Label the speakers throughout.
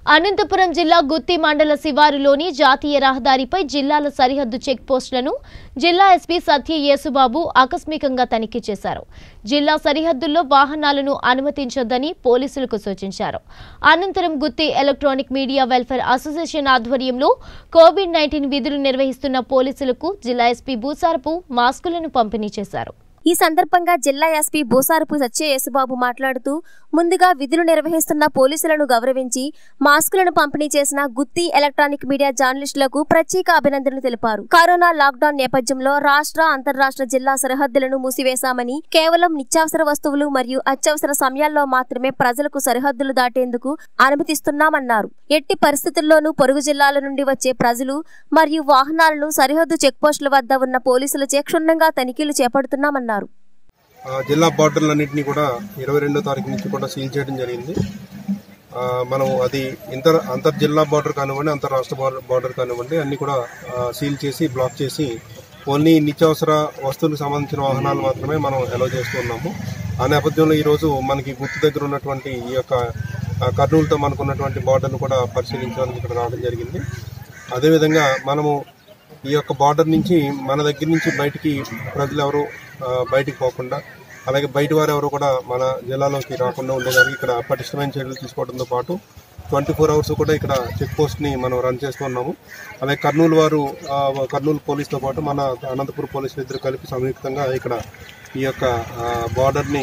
Speaker 1: అనంతపురం జిల్లా గుత్తి మండల శివారులోని జాతీయ రహదారిపై జిల్లాల సరిహద్దు చెక్ పోస్టులను జిల్లా ఎస్పీ సత్య యేసుబాబు ఆకస్మికంగా తనిఖీ చేశారు జిల్లా సరిహద్దుల్లో వాహనాలను అనుమతించొద్దని పోలీసులకు సూచించారు అనంతరం Gutti electronic media welfare association ఆధ్వర్యంలో కోవిడ్ నైన్టీన్ విధులు నిర్వహిస్తున్న పోలీసులకు జిల్లా ఎస్పీ భూసారపు మాస్కులను పంపిణీ చేశారు
Speaker 2: ఈ సందర్భంగా జిల్లా ఎస్పీ బోసారపు సత్య యేసుబాబు మాట్లాడుతూ ముందుగా విధులు నిర్వహిస్తున్న పోలీసులను గౌరవించి మాస్కులను పంపిణీ చేసిన గుత్తి ఎలక్ట్రానిక్ మీడియా జర్నలిస్టులకు ప్రత్యేక అభినందనలు తెలిపారు కరోనా లాక్డౌన్ నేపథ్యంలో రాష్ట్ర అంతర్రాష్ట్ర జిల్లా సరిహద్దులను మూసివేశామని కేవలం నిత్యావసర వస్తువులు మరియు అత్యవసర సమయాల్లో మాత్రమే ప్రజలకు సరిహద్దులు దాటేందుకు అనుమతిస్తున్నామన్నారు ఎట్టి పరిస్థితుల్లోనూ పొరుగు జిల్లాల నుండి వచ్చే ప్రజలు మరియు వాహనాలను సరిహద్దు చెక్పోస్టుల వద్ద ఉన్న పోలీసులచే క్షుణ్ణంగా తనిఖీలు చేపడుతున్నామన్నారు
Speaker 3: ఆ, జిల్లా బార్డర్లన్నింటినీ కూడా ఇరవై రెండో తారీఖు నుంచి కూడా సీల్ చేయడం జరిగింది ఆ, మనం అది ఇంటర్ అంతర్ జిల్లా బార్డర్ కానివ్వండి అంతర్రాష్ట్ర బార్డర్ బార్డర్ కానివ్వండి అన్ని కూడా ఆ, సీల్ చేసి బ్లాక్ చేసి ఓన్లీ నిత్యావసర వస్తువులకు సంబంధించిన వాహనాలు మాత్రమే మనం అలో చేస్తున్నాము ఆ నేపథ్యంలో ఈరోజు మనకి గుర్తు దగ్గర ఉన్నటువంటి ఈ యొక్క ఆ, కర్నూలుతో మనకు ఉన్నటువంటి బార్డర్ను కూడా పరిశీలించడానికి ఇక్కడ రావడం జరిగింది అదేవిధంగా మనము ఈ యొక్క బార్డర్ నుంచి మన దగ్గర నుంచి బయటికి ప్రజలు ఎవరు ఆ, బయటికి పోకుండా అలాగే బయట వారు ఎవరు కూడా మన జిల్లాలోకి రాకుండా ఉండేదానికి ఇక్కడ పటిష్టమైన చర్యలు తీసుకోవడంతో పాటు ట్వంటీ ఫోర్ అవర్స్ కూడా ఇక్కడ చెక్ పోస్ట్ని మనం రన్ చేస్తున్నాము అలాగే కర్నూలు వారు ఆ, కర్నూలు పోలీస్తో పాటు మన అనంతపురం పోలీసులు ఇద్దరు కలిపి సంయుక్తంగా ఇక్కడ ఈ యొక్క బార్డర్ని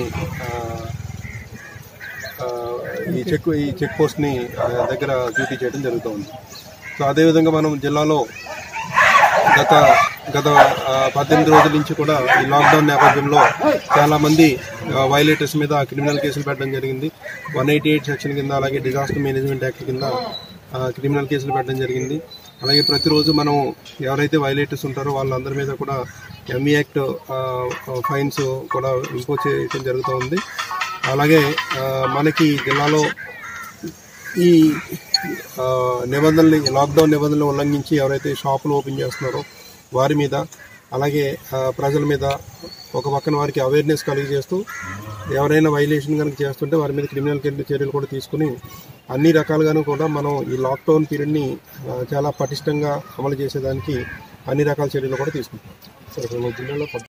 Speaker 3: ఈ చెక్ ఈ చెక్ పోస్ట్ని ఆ, దగ్గర డ్యూటీ చేయడం జరుగుతుంది సో అదేవిధంగా మనం జిల్లాలో గత గత ఆ, పద్దెనిమిది రోజుల నుంచి కూడా ఈ లాక్డౌన్ నేపథ్యంలో చాలా మంది వైలేటర్స్ మీద క్రిమినల్ కేసులు పెట్టడం జరిగింది వన్ ఎయిటీ ఎయిట్ సెక్షన్ కింద అలాగే డిజాస్టర్ మేనేజ్మెంట్ యాక్ట్ కింద ఆ, క్రిమినల్ కేసులు పెట్టడం జరిగింది అలాగే ప్రతిరోజు మనం ఎవరైతే వైలేటర్స్ ఉంటారో వాళ్ళందరి మీద కూడా ఎంఈ యాక్ట్ ఫైన్స్ కూడా ఇంపోజ్ చేయడం జరుగుతూ ఉంది అలాగే ఆ, మనకి జిల్లాలో ఈ ఆ, నిబంధనలు లాక్డౌన్ నిబంధనలు ఉల్లంఘించి ఎవరైతే షాపులు ఓపెన్ చేస్తున్నారో వారి మీద అలాగే ఆ, ప్రజల మీద ఒక పక్కన వారికి అవేర్నెస్ కలిగజేస్తూ ఎవరైనా వైలేషన్ కనుక చేస్తుంటే వారి మీద క్రిమినల్ చర్యలు కూడా తీసుకుని అన్ని రకాలుగాను కూడా మనం ఈ లాక్డౌన్ పీరియడ్ని ఆ, చాలా పటిష్టంగా అమలు చేసేదానికి అన్ని రకాల చర్యలు కూడా తీసుకుంటాం సరే జిల్లాలో